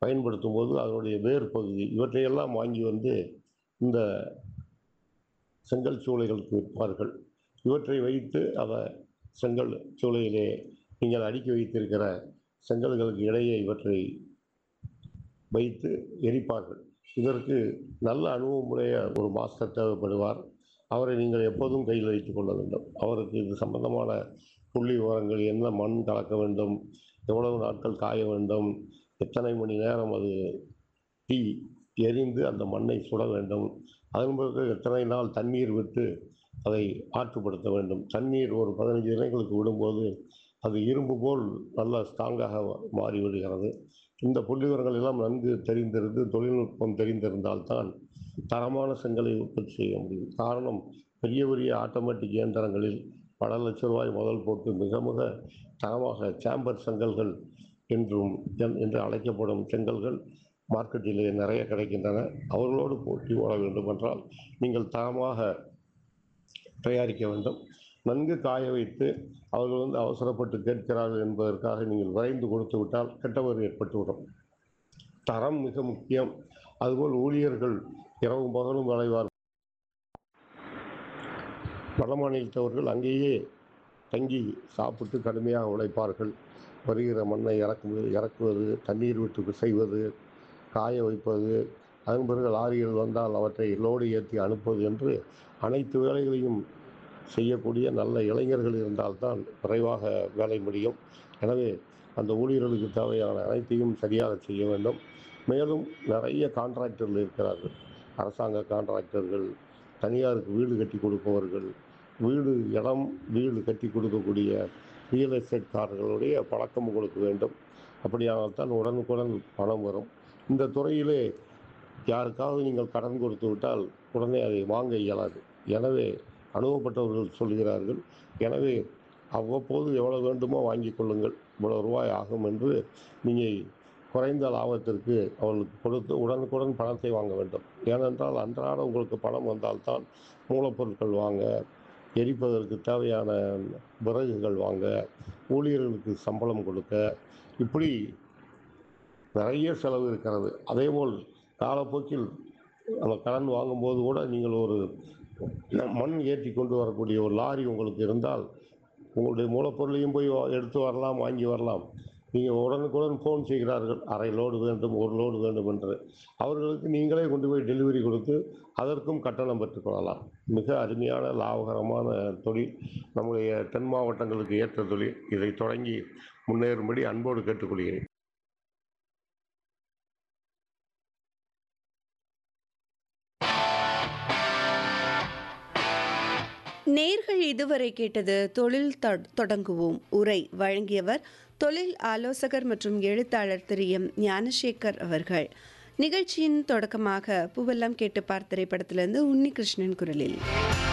பயன்படுத்தும் போது அதனுடைய வேர் பகுதி இவற்றையெல்லாம் வாங்கி வந்து இந்த செங்கல் சூளைகளுக்கு விற்பார்கள் இவற்றை வைத்து அதை செங்கல் சூளையிலே நீங்கள் அடுக்கி வைத்திருக்கிற செங்கல்களுக்கு இடையே இவற்றை வைத்து எரிப்பார்கள் இதற்கு நல்ல அனுபவமுடைய ஒரு மாஸ்டர் தேவைப்படுவார் அவரை நீங்கள் எப்போதும் கையில் வைத்துக் கொள்ள வேண்டும் அவருக்கு இது சம்பந்தமான புள்ளி விவரங்கள் என்ன மண் கலக்க வேண்டும் எவ்வளவு நாட்கள் காய வேண்டும் எத்தனை மணி நேரம் அது தீ எரிந்து அந்த மண்ணை சுட வேண்டும் அதன் பிறகு எத்தனை நாள் தண்ணீர் விட்டு அதை ஆற்றுப்படுத்த வேண்டும் தண்ணீர் ஒரு பதினஞ்சு தினங்களுக்கு விடும்போது அது இரும்பு போல் நல்ல ஸ்ட்ராங்காக மாறிவிடுகிறது இந்த புள்ளிவரங்கள் எல்லாம் நன்கு தெரிந்திருந்து தொழில்நுட்பம் தெரிந்திருந்தால்தான் தரமான செங்கலை உற்பத்தி செய்ய முடியும் காரணம் பெரிய பெரிய ஆட்டோமேட்டிக் இயந்திரங்களில் பல லட்ச ரூபாய் முதல் போட்டு மிக மிக தரமாக சாம்பர் செங்கல்கள் என்றும் என்- என்று அழைக்கப்படும் செங்கல்கள் மார்க்கெட்டிலே நிறைய கிடைக்கின்றன அவர்களோடு போட்டி ஓட வேண்டும் என்றால் நீங்கள் தரமாக தயாரிக்க வேண்டும் நன்கு காய வைத்து அவர்கள் வந்து அவசரப்பட்டு கேட்கிறார்கள் என்பதற்காக நீங்கள் விரைந்து கொடுத்து விட்டால் கெட்டவர் ஏற்பட்டுவிடும் தரம் மிக முக்கியம் அதுபோல் ஊழியர்கள் இரவும் பகலும் விளைவார் வட மாநிலத்தவர்கள் அங்கேயே தங்கி சாப்பிட்டு கடுமையாக உழைப்பார்கள் வருகிற மண்ணை இறக்குவது இறக்குவது தண்ணீர் விட்டு செய்வது காய வைப்பது அதன் பிறகு லாரிகள் வந்தால் அவற்றை லோடு ஏற்றி அனுப்புவது என்று அனைத்து வேலைகளையும் செய்யக்கூடிய நல்ல இளைஞர்கள் இருந்தால்தான் விரைவாக வேலை முடியும் எனவே அந்த ஊழியர்களுக்கு தேவையான அனைத்தையும் சரியாக செய்ய வேண்டும் மேலும் நிறைய கான்ட்ராக்டர்கள் இருக்கிறார்கள் அரசாங்க கான்ட்ராக்டர்கள் தனியாருக்கு வீடு கட்டி கொடுப்பவர்கள் வீடு இடம் வீடு கட்டி கொடுக்கக்கூடிய ரியல் எஸ்டேட்காரர்களுடைய பழக்கம் உங்களுக்கு வேண்டும் அப்படியானால்தான் உடனுக்குடன் பணம் வரும் இந்த துறையிலே யாருக்காவது நீங்கள் கடன் கொடுத்து விட்டால் உடனே அதை வாங்க இயலாது எனவே அனுபவப்பட்டவர்கள் சொல்கிறார்கள் எனவே அவ்வப்போது எவ்வளவு வேண்டுமோ வாங்கிக் கொள்ளுங்கள் இவ்வளவு ரூபாய் ஆகும் என்று நீங்கள் குறைந்த லாபத்திற்கு அவர்களுக்கு கொடுத்து உடனுக்குடன் பணத்தை வாங்க வேண்டும் ஏனென்றால் அன்றாட உங்களுக்கு பணம் வந்தால்தான் மூலப்பொருட்கள் வாங்க எரிப்பதற்கு தேவையான விறகுகள் வாங்க ஊழியர்களுக்கு சம்பளம் கொடுக்க இப்படி நிறைய செலவு இருக்கிறது அதேபோல் காலப்போக்கில் நம்ம கடன் வாங்கும்போது கூட நீங்கள் ஒரு மண் ஏற்றி கொண்டு வரக்கூடிய ஒரு லாரி உங்களுக்கு இருந்தால் உங்களுடைய மூலப்பொருளையும் போய் வா- எடுத்து வரலாம் வாங்கி வரலாம் நீங்கள் உடனுக்குடன் ஃபோன் செய்கிறார்கள் அரை லோடு வேண்டும் ஒரு லோடு வேண்டும் என்று அவர்களுக்கு நீங்களே கொண்டு போய் டெலிவரி கொடுத்து அதற்கும் கட்டணம் பெற்றுக்கொள்ளலாம் மிக அருமையான லாபகரமான தொழில் நம்முடைய தென் மாவட்டங்களுக்கு ஏற்ற தொழில் இதை தொடங்கி முன்னேறும்படி அன்போடு கேட்டுக்கொள்கிறேன் நேர்கள் இதுவரை கேட்டது தொழில் தொ- தொடங்குவோம் உரை வழங்கியவர் தொழில் ஆலோசகர் மற்றும் எழுத்தாளர் திரு எம் ஞானசேகர் அவர்கள் நிகழ்ச்சியின் தொடக்கமாக பூவெல்லாம் கேட்டு பார் திரைப்படத்திலிருந்து உன்னிகிருஷ்ணன் குரலில்